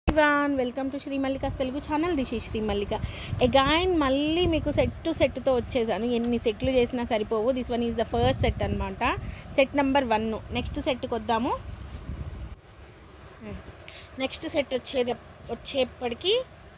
Ivan welcome to Sri Mallika's Telugu channel this ఈ శ్రీ మల్లిక again మళ్ళీ మీకు సెట్ టు సెట్తో వచ్చేసాను ఎన్ని సెట్లు చేసినా సరిపోవు this one is the first set అనమాట సెట్ నెంబర్ వన్ నెక్స్ట్ సెట్కి వద్దాము నెక్స్ట్ సెట్ వచ్చేది వచ్చేప్పటికి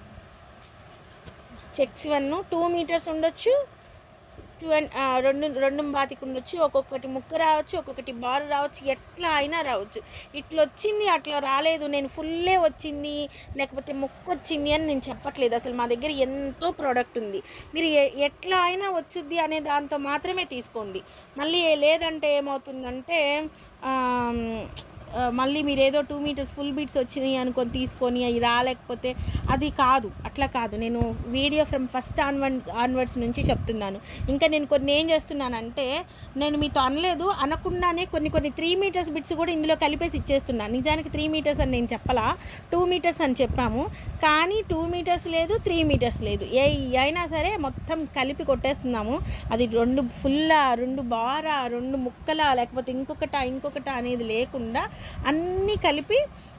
చెక్స్ వన్ టూ మీటర్స్ ఉండొచ్చు టూ అండ్ రెండు రెండు బాతికి ఉండొచ్చు ఒక్కొక్కటి ముక్క రావచ్చు ఒక్కొక్కటి బారు రావచ్చు ఎట్లా అయినా రావచ్చు ఇట్లా వచ్చింది అట్లా రాలేదు నేను ఫుల్లే వచ్చింది లేకపోతే ముక్క వచ్చింది అని నేను చెప్పట్లేదు అసలు మా దగ్గర ఎంతో ప్రోడక్ట్ ఉంది మీరు ఎ- ఎట్లా అయినా వచ్చుద్ది అనే దాంతో మాత్రమే తీసుకోండి మళ్ళీ లేదంటే ఏమవుతుందంటే ఆమ్, ఆ, మళ్ళీ మీరు ఏదో టూ మీటర్స్ ఫుల్ బీట్స్ వచ్చినాయి అనుకొని తీసుకొని అవి రాలేకపోతే అది కాదు అట్లా కాదు నేను video from first onward onwards నుంచి చెప్తున్నాను ఇంకా నేను కొన్ని ఏం చేస్తున్నానంటే నేను మీతో అనలేదు అనకుండానే కొన్ని కొన్ని త్రీ మీటర్స్ బిట్స్ కూడా ఇందులో కలిపేసి ఇచ్చేస్తున్నాను నిజానికి త్రీ మీటర్స్ అని నేను చెప్పలా టూ మీటర్స్ అని చెప్పాము కానీ టూ మీటర్స్ లేదు త్రీ మీటర్స్ లేదు ఏ అయినా సరే మొత్తం కలిపి కొట్టేస్తున్నాము అది రెండు ఫుల్లా రెండు బారా రెండు ముక్కలా లేకపోతే ఇంకొకట ఇంకొకట అనేది లేకుండా అన్నీ కలిపి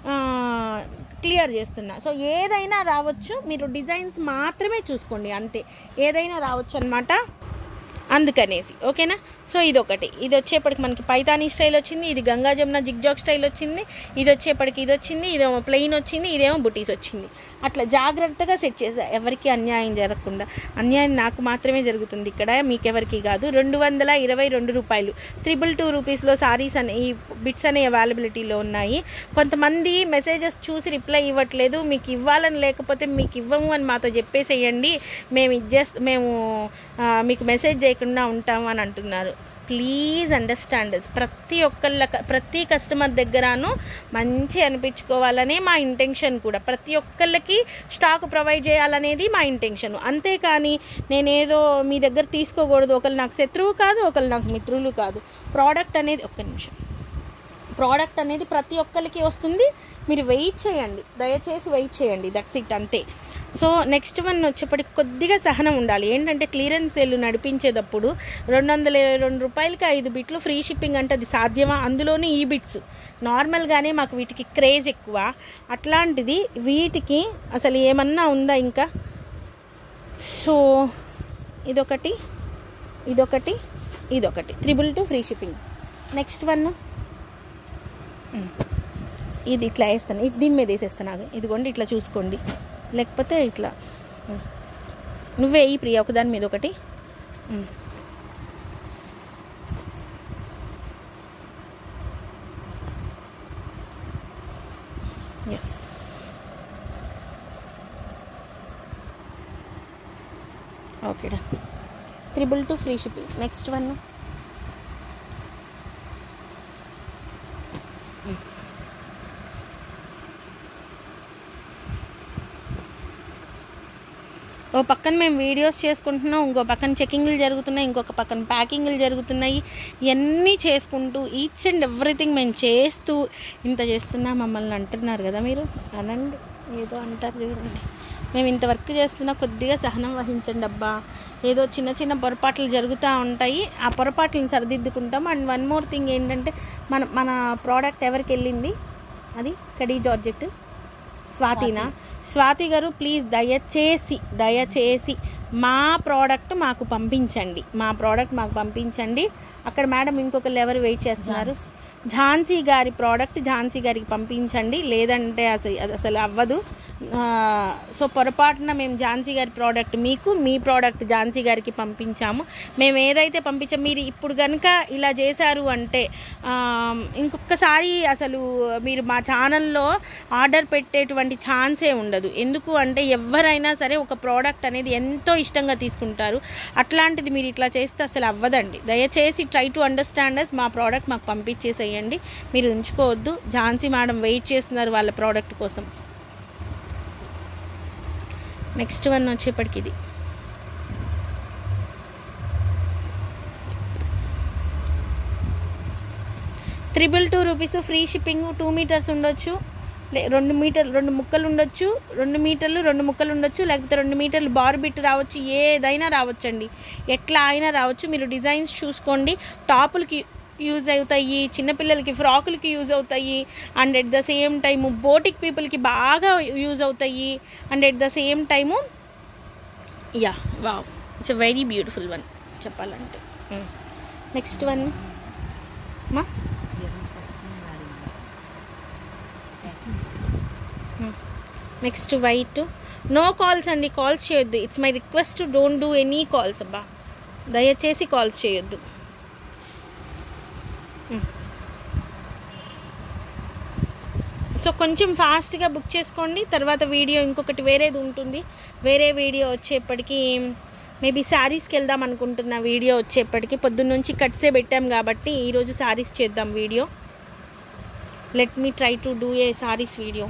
క్లియర్ చేస్తున్నా సో ఏదైనా రావచ్చు మీరు డిజైన్స్ మాత్రమే చూసుకోండి అంతే ఏదైనా రావచ్చు అనమాట అందుకనేసి ఓకేనా సో ఇది ఒకటి ఇది వచ్చేప్పటికి మనకి పైతానీ స్టైల్ వచ్చింది ఇది గంగా జమున జిగ్జాగ్ స్టైల్ వచ్చింది ఇది వచ్చేప్పటికి ఇది వచ్చింది ఇదేమో ప్లెయిన్ వచ్చింది ఇదేమో బుటీస్ వచ్చింది అట్లా జాగ్రత్తగా సెట్ చేసా ఎవరికి అన్యాయం జరగకుండా అన్యాయం నాకు మాత్రమే జరుగుతుంది ఇక్కడ మీకెవరికి కాదు రెండు వందల ఇరవై రెండు రూపాయలు త్రిబుల్ టూ రూపీస్లో సారీస్ అనే ఈ బిట్స్ అనే అవైలబిలిటీలో ఉన్నాయి కొంతమంది మెసేజెస్ చూసి రిప్లై ఇవ్వట్లేదు మీకు ఇవ్వాలని లేకపోతే మీకు ఇవ్వము అని మాతో చెప్పేసేయండి మేము ఇచ్చేస్ మేము ఆ, మీకు మెసేజ్ చేయకుండా ఉంటాము అని అంటున్నారు ప్లీజ్ అండర్స్టాండ్ ప్రతి ఒక్కళ్ళ ప్రతి కస్టమర్ దగ్గరను మంచి అనిపించుకోవాలనే మా ఇంటెన్షన్ కూడా ప్రతి ఒక్కళ్ళకి స్టాక్ ప్రొవైడ్ చేయాలనేది మా ఇంటెన్షన్ అంతేకాని నేనేదో మీ దగ్గర తీసుకోకూడదు ఒకళ్ళు నాకు శత్రువు కాదు ఒకళ్ళు నాకు మిత్రులు కాదు ప్రోడక్ట్ అనేది ఒక్క నిమిషం ప్రోడక్ట్ అనేది ప్రతి ఒక్కరికి వస్తుంది మీరు వెయిట్ చేయండి దయచేసి వెయిట్ చేయండి దట్స్ ఇట్ అంతే సో నెక్స్ట్ వన్ వచ్చేప్పటికి కొద్దిగా సహనం ఉండాలి ఏంటంటే క్లియరెన్స్ సేల్ నడిపించేటప్పుడు రెండు వందల ఇరవై రెండు రూపాయలకి ఐదు బిట్లు ఫ్రీ షిప్పింగ్ అంటే అది సాధ్యమా అందులోని ఈ బిట్స్ నార్మల్గానే మాకు వీటికి క్రేజ్ ఎక్కువ అట్లాంటిది వీటికి అసలు ఏమన్నా ఉందా ఇంకా సో ఇదొకటి ఇదొకటి ఇదొకటి triple two free shipping next one ఇది ఇట్లా వేస్తాను ఇది దీని మీద వేసేస్తాను ఆగు. ఇదిగోండి ఇట్లా చూసుకోండి లేకపోతే ఇట్లా ఉమ్. నువ్వే ఈ ప్రియ ఒకదాని మీద ఒకటి ఎస్ ఓకేడా triple two free shipping next one ఓ పక్కన మేము వీడియోస్ చేసుకుంటున్నాం ఇంకో పక్కన చెకింగ్లు జరుగుతున్నాయి ఇంకొక పక్కన ప్యాకింగ్లు జరుగుతున్నాయి ఇవన్నీ చేసుకుంటూ ఈచ్ అండ్ ఎవ్రీథింగ్ మేము చేస్తూ ఇంత చేస్తున్నా మమ్మల్ని అంటున్నారు కదా మీరు అనండి ఏదో అంటారు చూడండి మేము ఇంత వర్క్ చేస్తున్నా కొద్దిగా సహనం వహించండి అబ్బా ఏదో చిన్న చిన్న పొరపాట్లు జరుగుతూ ఉంటాయి ఆ పొరపాట్లను సరిదిద్దుకుంటాం అండ్ వన్ మోర్ థింగ్ ఏంటంటే మన మన ప్రోడక్ట్ ఎవరికి వెళ్ళింది అది కడీ జార్జెట్ స్వాతినా స్వాతి గారు ప్లీజ్ దయచేసి దయచేసి మా ప్రోడక్ట్ మాకు పంపించండి మా ప్రోడక్ట్ మాకు పంపించండి అక్కడ మేడం ఇంకొకరు ఎవరు వెయిట్ చేస్తున్నారు ఝాన్సీ గారి ప్రోడక్ట్ ఝాన్సీ గారికి పంపించండి లేదంటే అసలు అది అసలు అవ్వదు ఆ, సో పొరపాటున మేము ఝాన్సీ గారి ప్రోడక్ట్ మీకు మీ ప్రోడక్ట్ ఝాన్సీ గారికి పంపించాము మేము ఏదైతే పంపించాం మీరు ఇప్పుడు కనుక ఇలా చేశారు అంటే ఆ, ఇంకొకసారి అసలు మీరు మా ఛానల్లో ఆర్డర్ పెట్టేటువంటి ఛాన్సే ఉండదు ఎందుకు అంటే ఎవరైనా సరే ఒక ప్రోడక్ట్ అనేది ఎంతో ఇష్టంగా తీసుకుంటారు అట్లాంటిది మీరు ఇట్లా చేస్తే అసలు అవ్వదండి దయచేసి ట్రై టు అండర్స్టాండ్ అస్ మా ప్రోడక్ట్ మాకు పంపించేసేయండి మీరు ఉంచుకోవద్దు ఝాన్సీ మేడం వెయిట్ చేస్తున్నారు వాళ్ళ ప్రోడక్ట్ కోసం నెక్స్ట్ వన్ వచ్చేప్పటికి ఇది triple two rupees free shipping two metres ఉండొచ్చు లే- రెండు మీటర్ రెండు ముక్కలు ఉండొచ్చు రెండు మీటర్లు రెండు ముక్కలు ఉండొచ్చు లేకపోతే రెండు మీటర్లు బార్ బిట్ రావచ్చు ఏదైనా రావచ్చండి ఎట్లా అయినా రావచ్చు మీరు డిజైన్స్ చూసుకోండి టాపులకి డ్రెస్సెస్కి యూజ్ అవుతాయి చిన్నపిల్లలకి ఫ్రాకులకి యూజ్ అవుతాయి and at the same time boutique పీపుల్కి బాగా యూజ్ అవుతాయి and at the same time yeah wow it's a very beautiful one చెప్పాలంటే నెక్స్ట్ వన్ మా నెక్స్ట్ వైట్ నో కాల్స్ అండి కాల్స్ చేయొద్దు it's my request don't do any calls అబ్బా దయచేసి calls చేయొద్దు సో కొంచెం ఫాస్ట్గా బుక్ చేసుకోండి తర్వాత వీడియో ఇంకొకటి వేరేది ఉంటుంది వేరే వీడియో వచ్చేప్పటికి మేబీ శారీస్కి వెళ్దాం అనుకుంటున్న వీడియో వచ్చేప్పటికి పొద్దున్న నుంచి కట్సే పెట్టాం కాబట్టి ఈరోజు శారీస్ చేద్దాం video let me try to do a saris video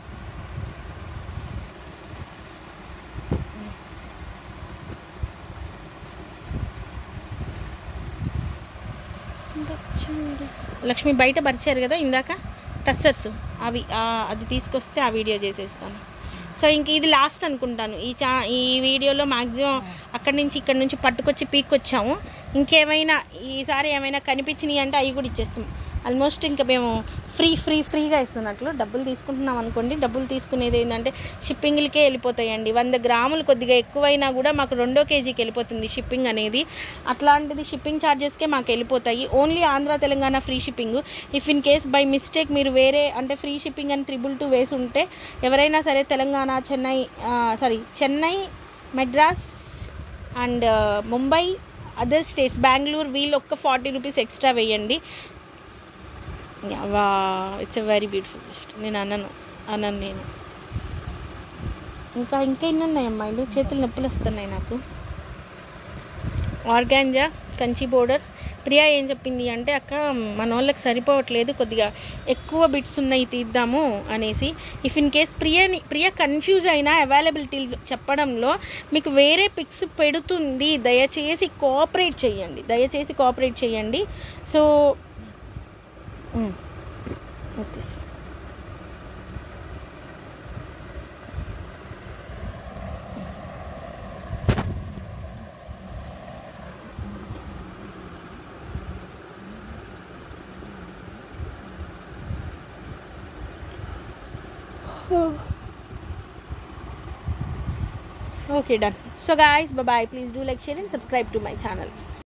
Lakshmi బయట పరిచారు కదా ఇందాక టస్సర్స్ అవి ఆ, అది తీసుకొస్తే ఆ వీడియో చేసేస్తాను సో ఇంక ఇది లాస్ట్ అనుకుంటాను ఈ చా ఈ వీడియోలో మ్యాక్సిమం అక్కడి నుంచి ఇక్కడి నుంచి పట్టుకొచ్చి పీక్కొచ్చాము ఇంకేమైనా ఈసారి ఏమైనా కనిపించినాయి అంటే అవి కూడా ఇచ్చేస్తాం ఆల్మోస్ట్ ఇంకా మేము ఫ్రీ ఫ్రీ ఫ్రీగా ఇస్తున్నట్లు డబ్బులు తీసుకుంటున్నాం అనుకోండి డబ్బులు తీసుకునేది ఏంటంటే షిప్పింగ్లకే వెళ్ళిపోతాయండి వంద గ్రాములు కొద్దిగా ఎక్కువైనా కూడా మాకు రెండో కేజీకి వెళ్ళిపోతుంది షిప్పింగ్ అనేది అట్లాంటిది షిప్పింగ్ ఛార్జెస్కే మాకు వెళ్ళిపోతాయి only Andhra Telangana free shipping if in case by mistake మీరు వేరే అంటే ఫ్రీ షిప్పింగ్ అని త్రిబుల్ టూ వేసి ఉంటే ఎవరైనా సరే Telangana Chennai sorry Chennai Madras and Mumbai other states Bengaluru వీళ్ళు ఒక్క ఫార్టీ రూపీస్ ఎక్స్ట్రా వేయండి వా it's a very beautiful gift నేను అన్నాను అన్నాను నేను ఇంకా ఇంకా ఎన్ని ఉన్నాయి అమ్మాయిలు చేతులు నొప్పులు వస్తున్నాయి నాకు ఆర్గాంజా కంచి బోర్డర్ ప్రియా ఏం చెప్పింది అంటే అక్క మన వాళ్ళకి సరిపోవట్లేదు కొద్దిగా ఎక్కువ బిట్స్ ఉన్నాయి తీద్దాము అనేసి ఇఫ్ ఇన్ కేస్ ప్రియని ప్రియ కన్ఫ్యూజ్ అయినా అవైలబిలిటీ చెప్పడంలో మీకు వేరే పిక్స్ పెడుతుంది దయచేసి కోఆపరేట్ చేయండి దయచేసి కోఆపరేట్ చేయండి సో వచ్చేసి okay done so guys bye bye please do like share and subscribe to my channel